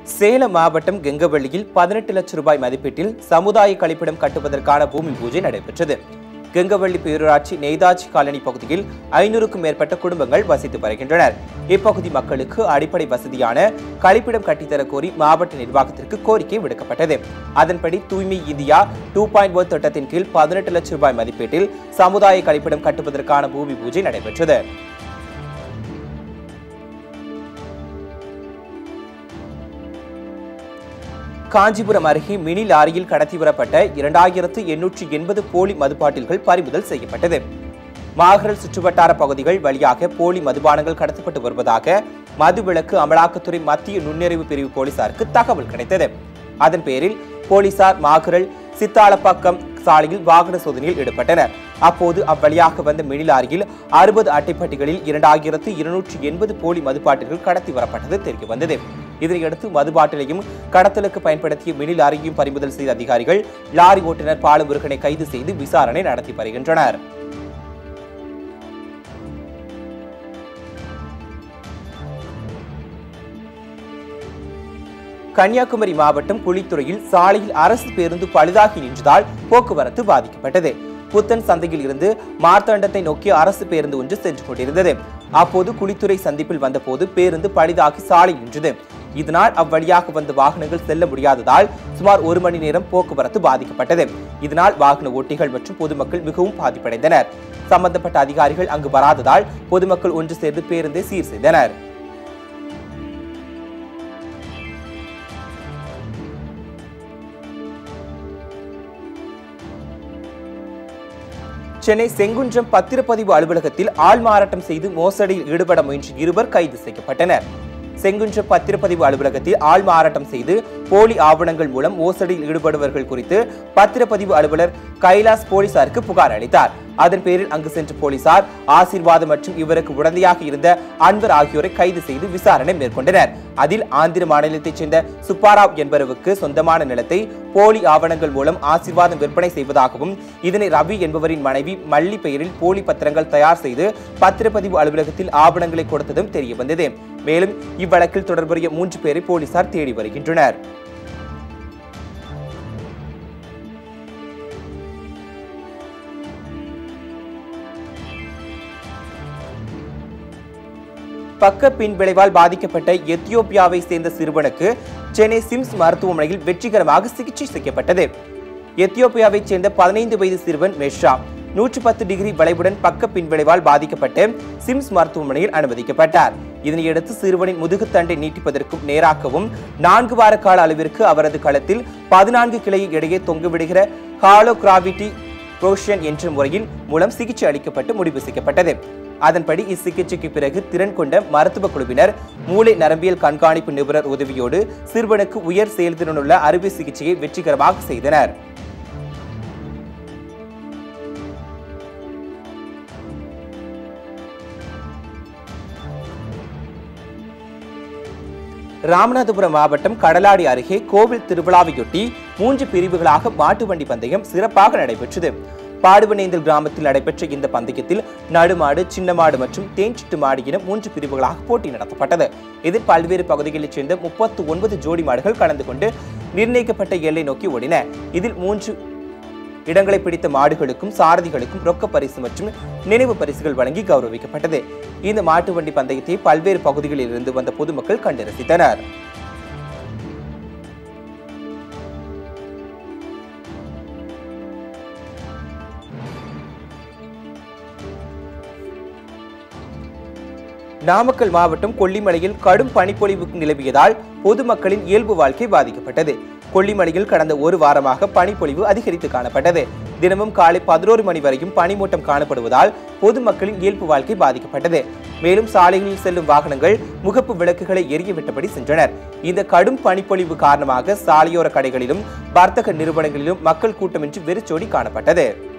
சேலம் மாவட்டம் கெங்கவள்ளியில் பதினெட்டு லட்சம் ரூபாய் மதிப்பீட்டில் சமுதாய கழிப்பிடம் கட்டுவதற்கான பூமி பூஜை நடைபெற்றது கெங்கவள்ளி பேரூராட்சி நெய்தாஜி காலனி பகுதியில் ஐநூறுக்கும் மேற்பட்ட குடும்பங்கள் வசித்து வருகின்றனர் இப்பகுதி மக்களுக்கு அடிப்படை வசதியான கழிப்பிடம் கட்டித்தரக் கோரி மாவட்ட நிர்வாகத்திற்கு கோரிக்கை விடுக்கப்பட்டது அதன்படி தூய்மை இந்தியா டூ பாயிண்ட் ஒன் திட்டத்தின் கீழ் பதினெட்டு லட்சம் ரூபாய் மதிப்பீட்டில் சமுதாய கழிப்பிடம் கட்டுவதற்கான பூமி பூஜை நடைபெற்றது காஞ்சிபுரம் அருகே மினி லாரியில் கடத்தி வரப்பட்ட இரண்டாயிரத்து எண்ணூற்றி எண்பது போலி மதுபாட்டில்கள் பறிமுதல் செய்யப்பட்டது மாகரல் சுற்றுவட்டார பகுதிகள் வழியாக போலி மதுபானங்கள் கடத்தப்பட்டு வருவதாக மதுவிலக்கு அமலாக்கத்துறை மத்திய நுண்ணறிவு பிரிவு போலீசாருக்கு தகவல் கிடைத்தது அதன் பேரில் போலீசார் மாகரல் சித்தாளப்பாக்கம் சாலையில் வாகன சோதனையில் ஈடுபட்டனர் அப்போது அவ்வழியாக வந்த மினி லாரியில் அறுபது அட்டைப்பட்டிகளில் இரண்டாயிரத்து இருநூற்றி எண்பது போலி மதுபாட்டில்கள் கடத்தி வரப்பட்டது தெரிய வந்தது இதனையடுத்து மதுபாட்டிலையும் கடத்தலுக்கு பயன்படுத்திய மினி லாரியையும் பறிமுதல் செய்த அதிகாரிகள் லாரி ஓட்டுநர் பாலமுருகனை கைது செய்து விசாரணை நடத்தி வருகின்றனர் கன்னியாகுமரி மாவட்டம் குளித்துறையில் சாலையில் அரசு பேருந்து பழுதாகி நின்றதால் போக்குவரத்து பாதிக்கப்பட்டது புத்தன் சந்தையில் இருந்து மார்த்தாண்டத்தை நோக்கி அரசு பேருந்து ஒன்று சென்று கொண்டிருந்தது அப்போது குளித்துறை சந்திப்பில் வந்தபோது பேருந்து பழுதாகி சாலை நின்றது இதனால் அவ்வழியாக வந்த வாகனங்கள் செல்ல முடியாததால் சுமார் ஒரு மணி நேரம் போக்குவரத்து பாதிக்கப்பட்டது இதனால் வாகன ஓட்டிகள் மற்றும் பொதுமக்கள் மிகவும் பாதிப்படைந்தனர் சம்பந்தப்பட்ட அதிகாரிகள் அங்கு வராததால் பொதுமக்கள் ஒன்று சேர்ந்து பேருந்தை சீர் செய்தனர் சென்னை செங்குன்றம் பத்திரப்பதிவு அலுவலகத்தில் ஆள் மாறாட்டம் செய்து மோசடியில் ஈடுபட முயன்ற இருவர் கைது செய்யப்பட்டனர் செங்குன்றம் பத்திரப்பதிவு அலுவலகத்தில் ஆள் மாறாட்டம் செய்து போலி ஆவணங்கள் மூலம் மோசடியில் ஈடுபடுபவர்கள் குறித்து பத்திரப்பதிவு அலுவலர் கைலாஸ் போலீசாருக்கு புகார் அளித்தார் அதன் பேரில் அங்கு சென்ற போலீசார் ஆசீர்வாதம் மற்றும் இவருக்கு உடந்தையாக இருந்த அன்வர் ஆகியோரை கைது செய்து விசாரணை மேற்கொண்டனர் அதில் ஆந்திர மாநிலத்தைச் சேர்ந்த சுப்பாராவ் என்பவருக்கு சொந்தமான நிலத்தை போலி ஆவணங்கள் மூலம் ஆசீர்வாதம் விற்பனை செய்வதாகவும் இதனை ரவி என்பவரின் மனைவி மல்லி பெயரில் போலி பத்திரங்கள் தயார் செய்து பத்திரப்பதிவு அலுவலகத்தில் ஆவணங்களை கொடுத்ததும் தெரிய வந்தது மேலும் இவ்வழக்கில் தொடர்புடைய மூன்று பேரை போலீசார் தேடி வருகின்றனர் பக்க பின் விளைவால் பாதிக்கப்பட்ட எத்தியோப்பியாவை சேர்ந்த சிறுவனுக்கு சென்னை சிம்ஸ் மருத்துவமனையில் வெற்றிகரமாக சிகிச்சை செய்யப்பட்டது எத்தியோப்பியாவைச் சேர்ந்த பதினைந்து வயது சிறுவன் மெஷ்ரா நூற்று பத்து டிகிரி வளைவுடன் பக்க பின்விளைவால் பாதிக்கப்பட்டு சிம்ஸ் மருத்துவமனையில் அனுமதிக்கப்பட்டார் இதனையடுத்து சிறுவனின் முதுகுத்தண்டை நீட்டிப்பதற்கும் நேராக்கவும் நான்கு வார கால அளவிற்கு அவரது களத்தில் பதினான்கு கிளையை இடையே தொங்கிவிடுகிற ஹாலோகிராவிட்டி புரோஷன் என்ற முறையில் மூலம் சிகிச்சை அளிக்கப்பட்டு முடிவு செய்யப்பட்டது அதன்படி இச்சிகிச்சைக்கு பிறகு திறன் கொண்ட மருத்துவ குழுவினர் மூளை நரம்பியல் கண்காணிப்பு நிபுணர் உதவியோடு சிறுவனுக்கு உயர் செயல்திறனுள்ள அறுவை சிகிச்சையை வெற்றிகரமாக செய்தனர் ராமநாதபுரம் மாவட்டம் கடலாடி அருகே கோவில் திருவிழாவையொட்டி மூன்று பிரிவுகளாக மாட்டு வண்டி பந்தயம் சிறப்பாக நடைபெற்றது பாடுவனேந்தல் கிராமத்தில் நடைபெற்ற இந்த பந்தயத்தில் நடுமாடு சின்ன மாடு மற்றும் தேன்சிட்டு மாடு என மூன்று பிரிவுகளாக போட்டி நடத்தப்பட்டது இதில் பல்வேறு பகுதிகளைச் சேர்ந்த முப்பத்து ஒன்பது ஜோடி மாடுகள் கலந்து கொண்டு நிர்ணயிக்கப்பட்ட எல்லை நோக்கி ஓடின இதில் மூன்று இடங்களை பிடித்த மாடுகளுக்கும் சாரதிகளுக்கும் ரொக்க பரிசு மற்றும் நினைவு பரிசுகள் வழங்கி கௌரவிக்கப்பட்டது இந்த மாட்டு வண்டி பந்தயத்தை பல்வேறு பகுதிகளில் இருந்து வந்த பொதுமக்கள் கண்டு ரசித்தனர் நாமக்கல் மாவட்டம் கொல்லிமலையில் கடும் பனிப்பொழிவு நிலவியதால் பொதுமக்களின் இயல்பு வாழ்க்கை பாதிக்கப்பட்டது கொல்லிமலையில் கடந்த ஒரு வாரமாக பனிப்பொழிவு அதிகரித்து காணப்பட்டது தினமும் காலை பதினோரு மணி வரையும் பனிமூட்டம் காணப்படுவதால் பொதுமக்களின் இயல்பு வாழ்க்கை பாதிக்கப்பட்டது மேலும் சாலைகளில் செல்லும் வாகனங்கள் முகப்பு விளக்குகளை எரியவிட்டபடி சென்றனர் இந்த கடும் பனிப்பொழிவு காரணமாக சாலையோர கடைகளிலும் வர்த்தக நிறுவனங்களிலும் மக்கள் கூட்டமின்றி வெறிச்சோடி காணப்பட்டது